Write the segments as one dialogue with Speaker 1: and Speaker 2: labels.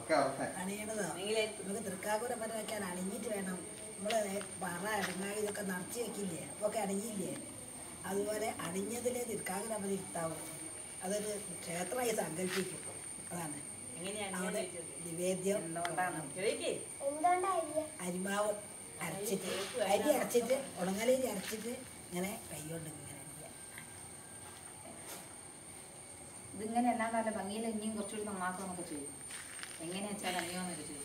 Speaker 1: Okay okay
Speaker 2: അണിയണതോ നമുക്ക് തൃക്കാക്കൂര പന വെക്കാൻ അണിഞ്ഞിട്ട് വേണം നമ്മള് പറ ഇടങ്ങായി ഇതൊക്കെ നിറച്ച് വെക്കില്ലേ ഒക്കെ അണിഞ്ഞില്ലേ അതുപോലെ അണിഞ്ഞതിലേ തൃക്കാക്കൂര പന ഇരുത്താവും അതൊരു ക്ഷേത്രമായി സങ്കല്പിക്കും അതാണ് അവിടെ നിവേദ്യം അരിമാവ് അരച്ചിട്ട് അരി അരച്ചിട്ട് ഉണങ്ങലരി അരച്ചിട്ട് ഇങ്ങനെ കൈകൊണ്ട് ഇങ്ങനെ അരിയുക.
Speaker 3: ഇതിങ്ങനെ എല്ലാം നല്ല ഭംഗിയിൽ ഇനിയും കുറച്ചുകൂടി നന്നാക്കാന്നൊക്കെ ചെയ്യും എങ്ങനെയാ വെച്ചാൽ അറിയാമെന്നൊക്കെ ചെയ്യും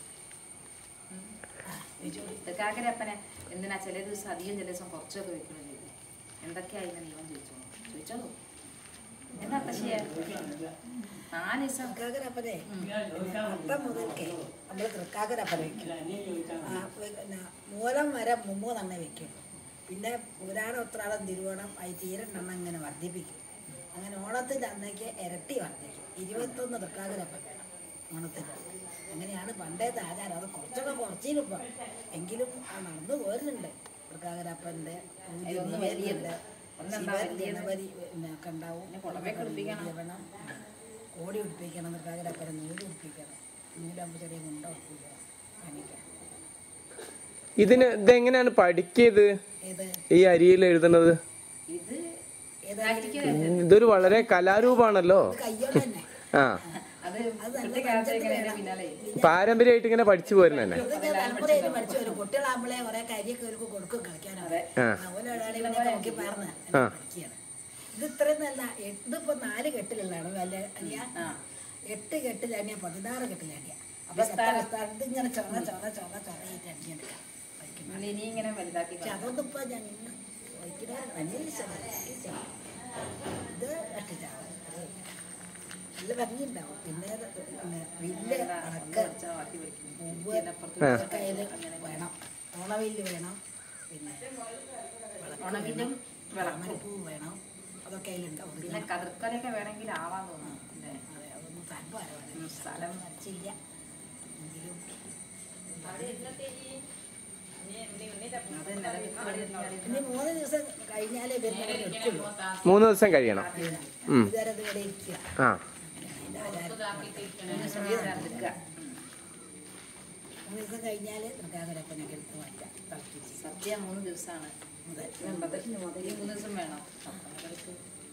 Speaker 3: ഇതൊക്കാക്കരപ്പനെ എന്തിനാ ചില ദിവസം അധികം ചില ദിവസം കുറച്ചൊക്കെ വെക്കുകയും ചെയ്യും എന്തൊക്കെയായിരുന്നു നിയമം ചോദിച്ചോളൂ ചോദിച്ചോളൂ എന്താ പക്ഷേ നാല് ദിവസം
Speaker 2: തൃക്കാക്കരപ്പനെ അത്തം മുതൽക്കേ നമ്മൾ തൃക്കാക്കരപ്പന വെക്കും ആ, പിന്നെ മൂലം വരെ മുമ്മൂന്നെണ്ണ വെക്കും പിന്നെ പുരാണ ഉത്രാടം തിരുവോണം അത് തീരെണ്ണെണ്ണം ഇങ്ങനെ വർദ്ധിപ്പിക്കും അങ്ങനെ ഓണത്തിൻ്റെ അന്നേക്ക് ഇരട്ടി വർദ്ധിക്കും ഇരുപത്തൊന്ന് തൃക്കാക്കരപ്പൻ വേണം ഓണത്തിൻ്റെ അങ്ങനെയാണ് പണ്ടത്തെ ആചാരം അത് കുറച്ചൊക്കെ കുറച്ചിലിപ്പോൾ എങ്കിലും ആ നടന്നു പോരുന്നുണ്ട് തൃക്കാക്കരപ്പൻ്റെ
Speaker 3: അതിലൊന്ന് വലിയത്. ഒന്നെന്താ വലിയത്?
Speaker 2: ഗണപതി പിന്നെ ഒക്കെ ഉണ്ടാവും
Speaker 3: പിന്നെ പുടവയൊക്കെ ഉടുപ്പിക്കണം.
Speaker 2: വേണം കോടി ഉടുപ്പിക്കണം തൃക്കാക്കരപ്പനെ നൂല് ഉടുപ്പിക്കണം നൂലാകുമ്പോൾ ചെറിയ മുണ്ട ഉടുപ്പിക്കണം കാണിക്കാം
Speaker 4: ഇതിന് ഇതെങ്ങനെയാണ് പഠിക്കിയത്
Speaker 2: ഏത്
Speaker 4: ഈ അരിയിൽ എഴുതുന്നത്
Speaker 3: ഇത്
Speaker 2: ഏതായാലും
Speaker 4: ഇതൊരു വളരെ കലാരൂപമാണല്ലോ
Speaker 2: ഇത് കയ്യോണ്ട് തന്നെ
Speaker 4: ആ
Speaker 3: അത്
Speaker 2: അത് നല്ല
Speaker 3: കുട്ടിക്കാലത്ത്
Speaker 2: പഞ്ചത്തിൽ
Speaker 3: ഇങ്ങനെ
Speaker 2: വേണം.
Speaker 3: പിന്നാലെ
Speaker 4: പാരമ്പര്യമായിട്ട് ഇങ്ങനെ പഠിച്ചു പോരുന്ന തന്നെ
Speaker 2: ഇതൊക്കെ തലമുറയായിട്ട് പഠിച്ചു വരും കുട്ടികളാകുമ്പോഴേ കുറെ കരിയൊക്കെ അവർക്ക് കൊടുക്കും കളിക്കാനൊക്കെ
Speaker 4: ആ.
Speaker 2: അതുപോലെ ഒരാളെ ഇവനെ നോക്കി പറഞ്ഞ് പഠിക്കുകയാണ് ഇത് ഇത്രയും നല്ല ഇതിപ്പോ നാല് കെട്ടിലുള്ളതാണ് വല്ല അനിയ എട്ട് കെട്ടിലണിയ പതിനാറ് കെട്ടിലണിയ അപ്പൊ എത്ര വിസ്താരം? ഇതിങ്ങനെ ചൊറ ചൊറ ചൊറ ചൊറയിട്ട് അണിഞ്ഞെടുക്കാം പഠിക്കുന്നത്
Speaker 3: നമ്മൾ ഇനി ഇങ്ങനെ വലുതാക്കി
Speaker 2: പക്ഷെ അതൊന്നും ഇപ്പൊ ഞാൻ വയ്ക്കുന്ന അന്വേഷിച്ചത് ഇത് അട്ടിച്ചാണ് നല്ല ഭംഗിയുണ്ടാവും പിന്നെ ഇത് പിന്നെ വില്ല് ഉണക്ക്
Speaker 3: ബാക്കി പഠിക്കും
Speaker 2: പൂവ് ഇതൊക്കെ അതിൽ വേണം ഓണവില്ല് വേണം പിന്നെ
Speaker 3: ഉണവില്ലും
Speaker 2: താമരപ്പൂവ് വേണം അതൊക്കെ അതിലുണ്ടാവും
Speaker 3: പിന്നെ കതിർക്കൊലയൊക്കെ വേണമെങ്കിൽ ആവാൻ തോന്നുന്നു പിന്നെ
Speaker 2: അതെ അതൊന്നും താല്പര്യം
Speaker 3: സ്ഥലം
Speaker 2: വരച്ചില്ല എങ്കിലും
Speaker 3: അത് നിലനിൽക്കുന്ന
Speaker 2: ഇനി മൂന്ന് ദിവസം കഴിഞ്ഞാലേ വരുന്ന എടുക്കുള്ളൂ
Speaker 4: മൂന്ന് ദിവസം കഴിയണം ഉം.
Speaker 2: ഇതുവരെ ഇത് ഇവിടെ ഇരിക്കുക
Speaker 4: ആ
Speaker 2: അതിന്റെ ആചാരം
Speaker 3: എടുക്കുക
Speaker 2: മൂന്ന് ദിവസം കഴിഞ്ഞാൽ തൃക്കാക്കരപ്പനൊക്കെ എടുത്ത് മാറ്റാം തിളപ്പിച്ച്
Speaker 3: സദ്യ മൂന്ന് ദിവസമാണ് ഈ മൂന്ന് ദിവസം വേണം അവർക്ക്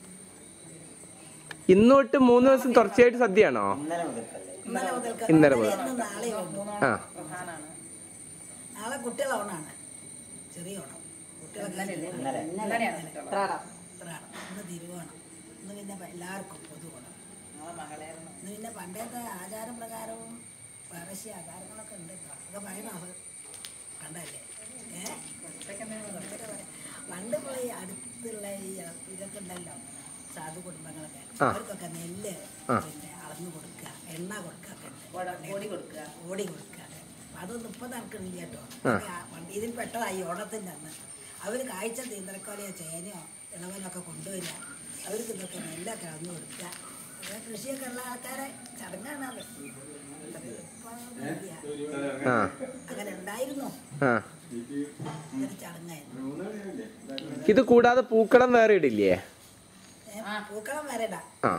Speaker 4: ഇന്ന് തൊട്ട് മൂന്ന് ദിവസം തുടർച്ചയായിട്ട് സദ്യയാണോ
Speaker 1: ഇന്നലെ മുതൽക്കല്ലേ
Speaker 2: ഇന്നലെ മുതൽക്ക്
Speaker 4: ഇന്നലെ മുതൽ.
Speaker 2: ഇന്നും നാളെ ഉള്ളൂ
Speaker 4: ആ
Speaker 3: പ്രധാനമാണ്
Speaker 2: നാളെ കുട്ടികളെ ഓണാണ് ചെറിയ ഓണം കുട്ടികളെ
Speaker 1: ഇന്നലെ
Speaker 3: ഇന്നലെയാണ് കേട്ടോ.
Speaker 2: ഇത്രയാണ് ഇന്ന് തിരുവോണം ഇന്ന് പിന്നെ എല്ലാവർക്കും പൊതു ഓണം
Speaker 3: നാളെ മകളേറണം
Speaker 2: ഇന്ന് പിന്നെ പണ്ടത്തെ ആചാരപ്രകാരവും പരസ്യ ആചാരങ്ങളൊക്കെ ഉണ്ട് കേട്ടോ അതൊക്കെ പറയണോ അത് പണ്ടല്ലേ ഏഹ് കുറച്ചൊക്കെ പറയാം പണ്ട് ഇപ്പോൾ ഈ അടുത്തുള്ള ഈ ഇതൊക്കെ ഉണ്ടല്ലോ സാധു കുടുംബങ്ങളൊക്കെ
Speaker 4: ആ.
Speaker 2: അവർക്കൊക്കെ നെല്ല്
Speaker 4: ആ.
Speaker 2: പിന്നെ അളന്ന് കൊടുക്കുക എണ്ണ കൊടുക്കുക ഒക്കെ ഉണ്ട്.
Speaker 3: ഓട- ഓടി കൊടുക്കുക
Speaker 2: ഓടി കൊടുക്കുക അതൊന്നും ഇപ്പം നടക്കണില്ല കേട്ടോ
Speaker 4: ആ.
Speaker 2: ആ, പണ്ട് ഇതിൽ പെട്ടതായി ഓണത്തിൻ്റെ അന്ന് അവർ കാഴ്ച തീന്തരക്കോലയോ ചേനയോ ഇളവനൊക്കെ കൊണ്ടുവരിക അവർക്ക് ഇതൊക്കെ നെല്ലൊക്കെ അളന്ന് കൊടുക്കുക അത് കൃഷിയൊക്കെ ഉള്ള ആൾക്കാരെ ചടങ്ങാണ് അത് ഇപ്പൊ അതൊന്നും ഇല്ല.
Speaker 4: ആ
Speaker 2: അങ്ങനെ ഉണ്ടായിരുന്നു
Speaker 4: ആ
Speaker 2: ഒരു ചടങ്ങായിരുന്നു
Speaker 4: ഇത് കൂടാതെ പൂക്കളം വേറെ ഇടില്ലേ
Speaker 2: ഏ, പൂക്കളം വരടാ
Speaker 4: ആ.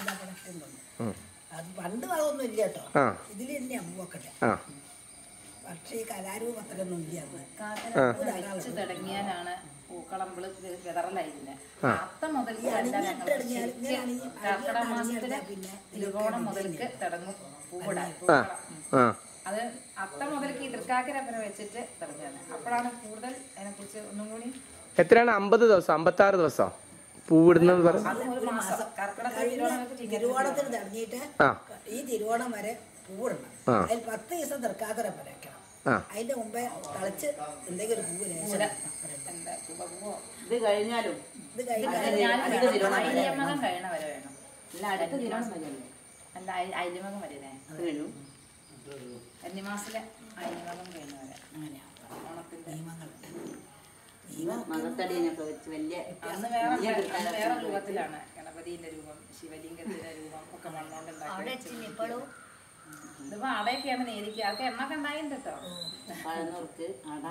Speaker 4: ഉം.
Speaker 2: അത് പണ്ട് അതൊന്നും ഇല്ല കേട്ടോ
Speaker 4: ആ.
Speaker 2: ഇതിൽ തന്നെ അമ്പൊക്കെ
Speaker 4: ആ
Speaker 2: പക്ഷേ ഈ കലാരൂപത്തിലൊന്നും ഇല്ല അന്ന്
Speaker 3: കാക്കര വെച്ച് തുടങ്ങിയാലാണ് പൂക്കളമ്പിള് വിതറലായിരുന്നെ അത്ത മുതൽക്ക് അല്ല ഞങ്ങൾ
Speaker 2: ഇട്ടടിഞ്ഞാൽ ഇങ്ങനെയാണ് ഈ
Speaker 3: കർക്കിടക
Speaker 2: അരിയൊക്കെ
Speaker 3: മാസത്തില്
Speaker 2: അരിഞ്ഞെടുത്താൽ പിന്നെ
Speaker 3: തിരുവോണം മുതൽക്ക് തുടങ്ങും പൂവിടാൻ
Speaker 4: ആ ആ
Speaker 3: അത് അത്ത മുതൽക്ക് ഈ തൃക്കാക്കരപ്പന വെച്ചിട്ട് തുടങ്ങുകയാണ് അപ്പോഴാണ് കൂടുതൽ അതിനെക്കുറിച്ച് ഒന്നും കൂടി
Speaker 4: എത്രയാണ് അമ്പത് ദിവസം അമ്പത്തി ആറ് ദിവസം പൂവിടുന്നത് പറഞ്ഞു
Speaker 3: അത് ഒരു മാസം കർക്കിടക തിരുവോണമൊക്കെ
Speaker 2: കഴിഞ്ഞ
Speaker 3: ചിങ്ങത്തിൽ
Speaker 2: തിരുവോണത്തിന് തുടങ്ങിയിട്ട്
Speaker 4: ആ.
Speaker 2: ഈ തിരുവോണം വരെ പൂവിടണം
Speaker 4: ആ.
Speaker 2: അതിൽ പത്ത് ദിവസം തൃക്കാക്കര വരയ്ക്കണം
Speaker 4: ആ.
Speaker 2: അതിന്റെ മുമ്പേ തളിച്ച് എന്തെങ്കിലും ഒരു പൂവ് ലേശം
Speaker 3: എന്താ പൂവോ
Speaker 5: ഇത് കഴിഞ്ഞാലും
Speaker 2: ഇത് കഴിഞ്ഞാൽ
Speaker 3: ഞാനും വേണം. അയ്യമകം കഴിയണ വരെ വേണം
Speaker 5: അല്ല അടുത്ത തിരുവോണം വരെയല്ലേ
Speaker 3: അല്ല അയ്- അയ്യമകം വരെ
Speaker 5: കഴിഞ്ഞു
Speaker 3: കന്നിമാസിലെ അയ്യമകം കഴിയണ വരെ
Speaker 2: അങ്ങനെയാണ്
Speaker 3: ഓണത്തിന്റെ
Speaker 2: നിയമങ്ങളുണ്ട്
Speaker 5: മകത്തടീനൊക്കെ വെച്ച് വലിയ
Speaker 3: അന്ന് വേറെ അന്ന് വേറെ രൂപത്തിലാണ് ഗണപതിന്റെ രൂപം ശിവലിംഗത്തിന്റെ രൂപം ഒക്കെ മണ്ണോണ്ട് ഉണ്ടാക്കി ഇതിപ്പോ അടയൊക്കെയാണ് നേരിക്കുക അതൊക്കെ എണ്ണൊക്കെ ഉണ്ടായിട്ടുണ്ട് കേട്ടോ
Speaker 5: പഴനൂർക്ക് അട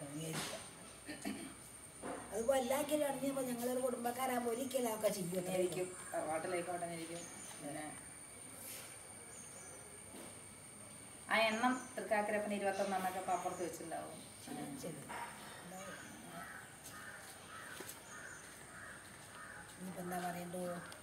Speaker 2: അതിപ്പോ എല്ലാക്കിലും അറിഞ്ഞപ്പോ ഞങ്ങളൊരു കുടുംബക്കാരാകുമ്പോ ഒരിക്കലൊക്കെ ചെയ്യും
Speaker 3: നേരിക്കും വാട്ടിലായിക്കോട്ടെ നേരിക്കും പിന്നെ ആ എണ്ണം തൃക്കാക്കരപ്പന് ഇരുപത്തൊന്നെണ്ണൊക്കെ ഇപ്പൊ അപ്പുറത്ത് വെച്ചിട്ടുണ്ടാവും
Speaker 2: ശരി ഇനിയിപ്പോൾ എന്താ പറയണ്ടോ